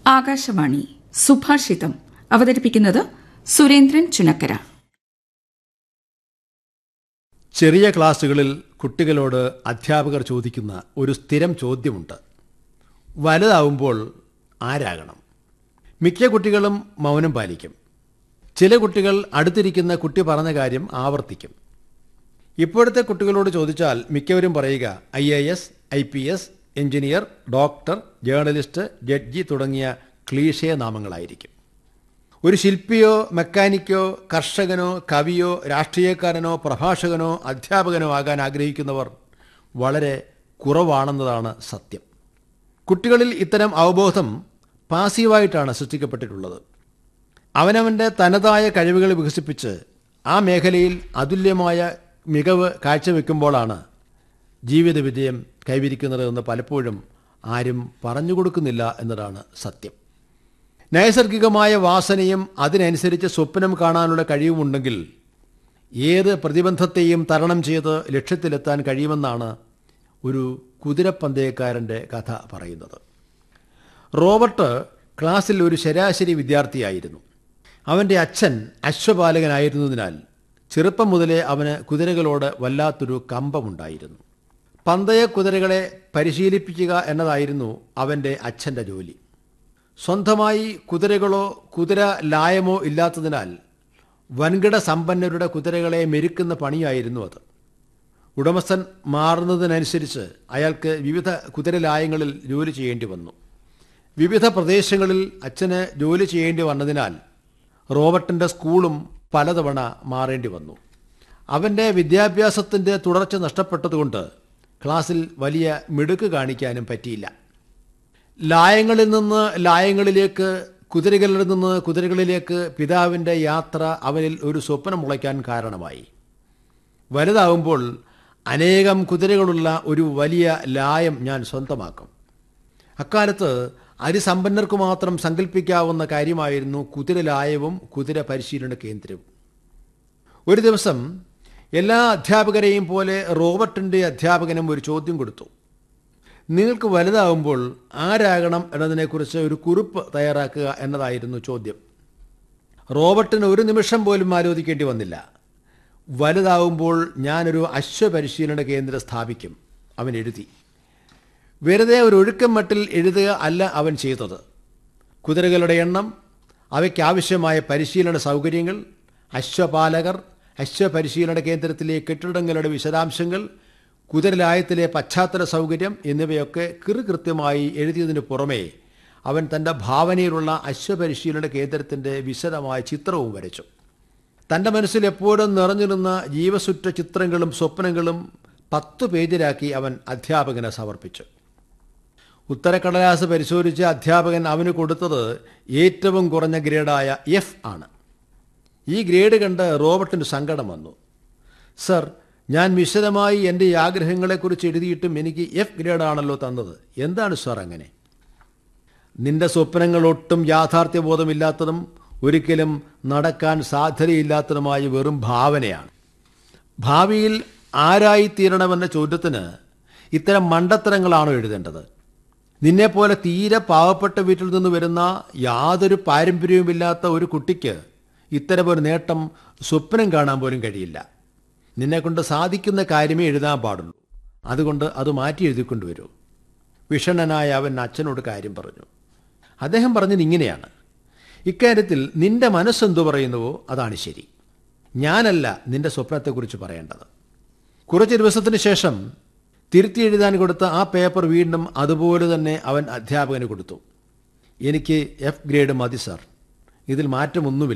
ആകാശവാണി സുഭാഷിതം അവതരിപ്പിക്കുന്നത് സുരേന്ദ്രൻ ചുനക്കര ചെറിയ ക്ലാസ്സുകളിൽ കുട്ടികളോട് അധ്യാപകർ ചോദിക്കുന്ന ഒരു സ്ഥിരം ചോദ്യമുണ്ട് വലുതാവുമ്പോൾ ആരാകണം മിക്ക കുട്ടികളും മൗനം പാലിക്കും ചില കുട്ടികൾ അടുത്തിരിക്കുന്ന കുട്ടി പറഞ്ഞ കാര്യം ആവർത്തിക്കും ഇപ്പോഴത്തെ കുട്ടികളോട് ചോദിച്ചാൽ മിക്കവരും പറയുക I A S I P S engineer doctor journalist judge തുടങ്ങിയ ക്ലീഷേ നാമങ്ങളായിരിക്കും ഒരു ശില്പിയോ മെക്കാനിക്കോ കർഷകനോ കവിയോ രാഷ്ട്രീയക്കാരനോ പ്രഭാഷകനോ അധ്യാപകനോ ആകാൻ ആഗ്രഹിക്കുന്നവർ വളരെ കുറവാണെന്നതാണ് സത്യം കുട്ടികളിൽ ഇത്തരം അവബോധം പാസീവായിട്ടാണ് സൃഷ്ടിക്കപ്പെട്ടിട്ടുള്ളത് അവനവൻ്റെ തനതായ കഴിവുകൾ വികസിപ്പിച്ച് ആ മേഖലയിൽ അതുല്യമായ മികവ് കാഴ്ചവെക്കുമ്പോഴാണ് ജീവിത വിജയം കൈവരിക്കുന്നതെന്ന് പലപ്പോഴും ആരും പറഞ്ഞു കൊടുക്കുന്നില്ല എന്നതാണ് സത്യം നൈസർഗികമായ വാസനയും അതിനനുസരിച്ച് സ്വപ്നം കാണാനുള്ള കഴിവുമുണ്ടെങ്കിൽ ഏത് പ്രതിബന്ധത്തെയും തരണം ചെയ്ത് ലക്ഷ്യത്തിലെത്താൻ കഴിയുമെന്നാണ് ഒരു കുതിരപ്പന്തയക്കാരൻ്റെ കഥ പറയുന്നത് റോബർട്ട് ക്ലാസ്സിൽ ഒരു ശരാശരി വിദ്യാർത്ഥിയായിരുന്നു അവൻ്റെ അച്ഛൻ അശ്വപാലകനായിരുന്നതിനാൽ ചെറുപ്പം മുതലേ അവന് കുതിരകളോട് വല്ലാത്തൊരു കമ്പമുണ്ടായിരുന്നു പന്തയ കുതിരകളെ പരിശീലിപ്പിക്കുക എന്നതായിരുന്നു അവൻ്റെ അച്ഛൻ്റെ ജോലി സ്വന്തമായി കുതിരകളോ കുതിര ലായമോ ഇല്ലാത്തതിനാൽ വൻകിട സമ്പന്നരുടെ കുതിരകളെ മെരുക്കുന്ന പണിയായിരുന്നു അത് ഉടമസ്ഥൻ മാറുന്നതിനനുസരിച്ച് അയാൾക്ക് വിവിധ കുതിരലായങ്ങളിൽ ജോലി ചെയ്യേണ്ടി വന്നു വിവിധ പ്രദേശങ്ങളിൽ അച്ഛന് ജോലി ചെയ്യേണ്ടി വന്നതിനാൽ റോബർട്ടിൻ്റെ സ്കൂളും പലതവണ മാറേണ്ടി വന്നു അവൻ്റെ വിദ്യാഭ്യാസത്തിൻ്റെ തുടർച്ച നഷ്ടപ്പെട്ടതുകൊണ്ട് ക്ലാസ്സിൽ വലിയ മിടുക്ക് കാണിക്കാനും പറ്റിയില്ല ലായങ്ങളിൽ നിന്ന് ലായങ്ങളിലേക്ക് കുതിരകളിൽ നിന്ന് കുതിരകളിലേക്ക് പിതാവിൻ്റെ യാത്ര അവനിൽ ഒരു സ്വപ്നം മുളയ്ക്കാൻ കാരണമായി വലുതാവുമ്പോൾ അനേകം കുതിരകളുള്ള ഒരു വലിയ ലായം ഞാൻ സ്വന്തമാക്കും അക്കാലത്ത് അതിസമ്പന്നർക്ക് മാത്രം സങ്കല്പിക്കാവുന്ന കാര്യമായിരുന്നു കുതിരലായവും കുതിര പരിശീലന കേന്ദ്രവും ഒരു ദിവസം എല്ലാ അധ്യാപകരെയും പോലെ റോബർട്ടിൻ്റെ അധ്യാപകനും ഒരു ചോദ്യം കൊടുത്തു നിങ്ങൾക്ക് വലുതാവുമ്പോൾ ആരാകണം എന്നതിനെക്കുറിച്ച് ഒരു കുറിപ്പ് തയ്യാറാക്കുക എന്നതായിരുന്നു ചോദ്യം റോബർട്ടിന് ഒരു നിമിഷം പോലും ആലോചിക്കേണ്ടി വന്നില്ല വലുതാവുമ്പോൾ ഞാനൊരു അശ്വപരിശീലന കേന്ദ്രം സ്ഥാപിക്കും അവൻ എഴുതി വെറുതെ ഒരു ഒഴുക്കം മട്ടിൽ എഴുതുക അല്ല അവൻ ചെയ്തത് കുതിരകളുടെ എണ്ണം അവയ്ക്കാവശ്യമായ പരിശീലന സൗകര്യങ്ങൾ അശ്വപാലകർ അശ്വപരിശീലന കേന്ദ്രത്തിലെ കെട്ടിടങ്ങളുടെ വിശദാംശങ്ങൾ കുതിരലായത്തിലെ പശ്ചാത്തല സൗകര്യം എന്നിവയൊക്കെ കൃത്യമായി എഴുതിയതിനു പുറമേ അവൻ തൻ്റെ ഭാവനയിലുള്ള അശ്വപരിശീലന കേന്ദ്രത്തിൻ്റെ വിശദമായ ചിത്രവും വരച്ചു തൻ്റെ മനസ്സിൽ എപ്പോഴും നിറഞ്ഞിരുന്ന ജീവസുറ്റ ചിത്രങ്ങളും സ്വപ്നങ്ങളും പത്ത് പേജിലാക്കി അവൻ അധ്യാപകന് സമർപ്പിച്ചു ഉത്തരക്കടലാസ് പരിശോധിച്ച അധ്യാപകൻ അവന് കൊടുത്തത് ഏറ്റവും കുറഞ്ഞ ഗ്രേഡായ എഫ് ആണ് ഈ ഗ്രേഡ് കണ്ട് റോബർട്ടിന് സങ്കടം വന്നു സർ ഞാൻ വിശദമായി എൻ്റെ ഈ ആഗ്രഹങ്ങളെക്കുറിച്ച് എഴുതിയിട്ടും എനിക്ക് എഫ് ഗ്രേഡാണല്ലോ തന്നത് എന്താണ് സാർ അങ്ങനെ നിന്റെ സ്വപ്നങ്ങൾ ഒട്ടും യാഥാർത്ഥ്യബോധമില്ലാത്തതും ഒരിക്കലും നടക്കാൻ സാധ്യതയില്ലാത്തതുമായ വെറും ഭാവനയാണ് ഭാവിയിൽ ആരായിത്തീരണമെന്ന ചോദ്യത്തിന് ഇത്തരം മണ്ടത്തരങ്ങളാണോ എഴുതേണ്ടത് നിന്നെപ്പോലെ തീരെ പാവപ്പെട്ട വീട്ടിൽ നിന്ന് വരുന്ന യാതൊരു പാരമ്പര്യവുമില്ലാത്ത ഒരു കുട്ടിക്ക് ഇത്തരമൊരു നേട്ടം സ്വപ്നം കാണാൻ പോലും കഴിയില്ല നിന്നെക്കൊണ്ട് സാധിക്കുന്ന കാര്യമേ എഴുതാൻ പാടുള്ളൂ അതുകൊണ്ട് അത് മാറ്റി എഴുതിക്കൊണ്ടുവരൂ വിഷണ്ണനായ അവൻ അച്ഛനോട് കാര്യം പറഞ്ഞു അദ്ദേഹം പറഞ്ഞത് ഇങ്ങനെയാണ് ഇക്കാര്യത്തിൽ നിന്റെ മനസ്സെന്തു പറയുന്നുവോ അതാണ് ശരി ഞാനല്ല നിന്റെ സ്വപ്നത്തെക്കുറിച്ച് പറയേണ്ടത് കുറച്ച് ദിവസത്തിന് ശേഷം തിരുത്തി എഴുതാൻ കൊടുത്ത ആ പേപ്പർ വീണ്ടും അതുപോലെ തന്നെ അവൻ അധ്യാപകന് കൊടുത്തു എനിക്ക് എഫ് ഗ്രേഡ് മതി സാർ ഇതിൽ മാറ്റമൊന്നുമില്ല